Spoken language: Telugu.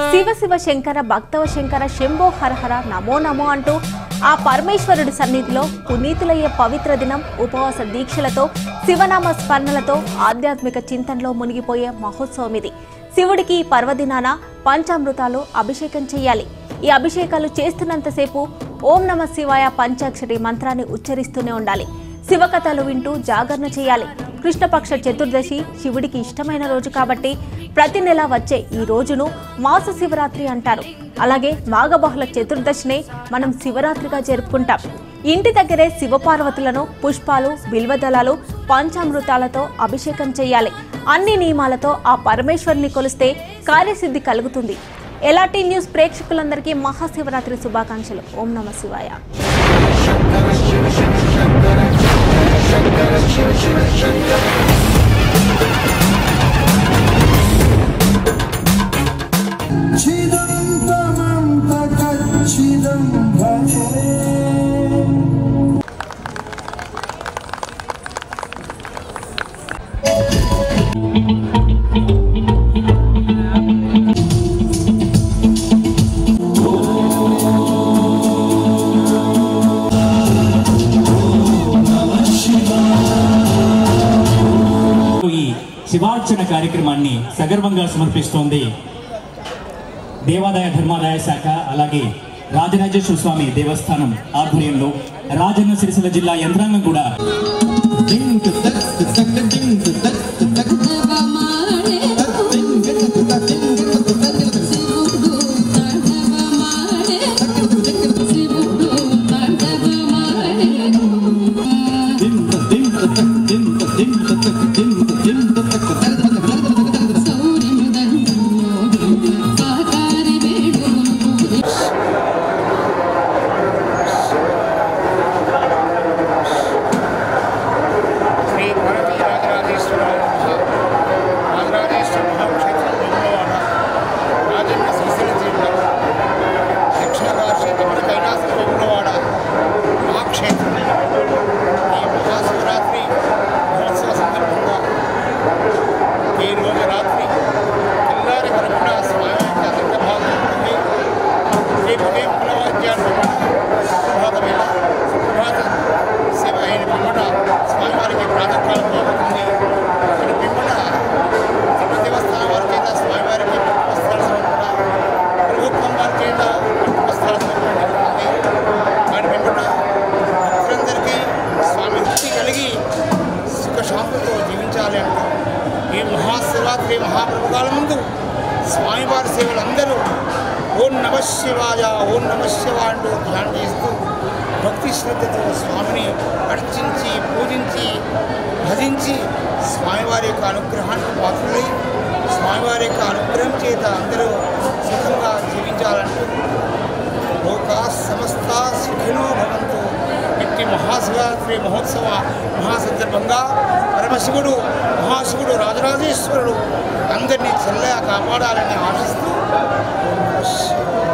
శివ శివ శంకర భక్తవ శంకర శంభో హరహర నమో నమో అంటూ ఆ పరమేశ్వరుడి సన్నిధిలో పునీతులయ్యే పవిత్ర దినం ఉపవాస దీక్షలతో శివనామ స్మరణలతో ఆధ్యాత్మిక చింతనలో మునిగిపోయే మహోత్సవం ఇది శివుడికి ఈ పర్వదినాన పంచామృతాలు అభిషేకం చేయాలి ఈ అభిషేకాలు చేస్తున్నంతసేపు ఓం నమ శివాయ పంచాక్షరి మంత్రాన్ని ఉచ్చరిస్తూనే ఉండాలి శివకథలు వింటూ జాగరణ చేయాలి కృష్ణపక్ష చతుర్దశి శివుడికి ఇష్టమైన రోజు కాబట్టి ప్రతి నెల వచ్చే ఈ రోజును మాస శివరాత్రి అంటారు అలాగే మాఘబహుళ చతుర్దశినే మనం శివరాత్రిగా జరుపుకుంటాం ఇంటి దగ్గరే శివపార్వతులను పుష్పాలు బిల్వదళాలు పంచామృతాలతో అభిషేకం చేయాలి అన్ని నియమాలతో ఆ పరమేశ్వరుని కొలిస్తే కార్యసిద్ధి కలుగుతుంది ఎలాంటి న్యూస్ ప్రేక్షకులందరికీ మహాశివరాత్రి శుభాకాంక్షలు ఓం నమ శివాయ చిదంతమంతకచ్చిదం భజే ఈ శివార్చన కార్యక్రమాన్ని సగర్వంగా సమర్పిస్తోంది దేవాదాయ ధర్మాదాయ శాఖ అలాగే రాజరాజేశ్వర స్వామి దేవస్థానం ఆధ్వర్యంలో రాజన్న సిరిసిల్ల జిల్లా యంత్రాంగం కూడా శ్రీ భారతీ రాజరాజేశ్వర రాజరాజేశ్వర మహాక్షేత్రం వెంగళవాడ రాజన్న సిరిసిల్ల జిల్లా దక్షిణ కాశీ దక్షిణ కైలాసం వెంగళవాడ మహాక్షేత్రం ఈ మహాశివరాత్రి మహోత్సవ సందర్భంగా ఈ రోజు రాత్రి తెల్లారి వరకున స్వామి యొక్క దండభాగం ఉంది రేపు ఉదయం కులవాద్యాలు ప్రభాత వేళ ప్రభాత సేవ అయిన పిమ్మట స్వామివారికి ప్రాతకాలం జరుగుతుంది ఇక్కడ పిమ్మట తిరుమల దేవస్థానం వారి చేత స్వామివారికి పట్టు వస్త్రాల సమర్పణ ప్రభుత్వం వారి చేత పట్టు వస్త్రాల సమర్పణ జరుగుతుంది వారి పిమ్మట భక్తులందరికీ స్వామి భక్తి కలిగి సుఖశాంతితో జీవించాలి అంటూ ఈ మహాశివరాత్రి మహాప్రభుకాల ముందు స్వామివారి సేవలు అందరూ ఓం నమ శివాయ ఓం నమ శివ అంటూ ధ్యానం చేస్తూ భక్తి శ్రద్ధతో స్వామిని అర్చించి పూజించి భజించి స్వామివారి యొక్క అనుగ్రహానికి పాత్రులై స్వామివారి యొక్క అనుగ్రహం చేత అందరూ సుఖంగా జీవించాలంటూ లోకా సమస్త సుఖినో భవంతు ఇట్టి మహాశివరాత్రి మహోత్సవ మహాసందర్భంగా పరమశివుడు మహాశివుడు రాజరాజేశ్వరుడు అందరినీ చల్లగా కాపాడాలని ఆశిస్తూ ఓం నమః శివాయ.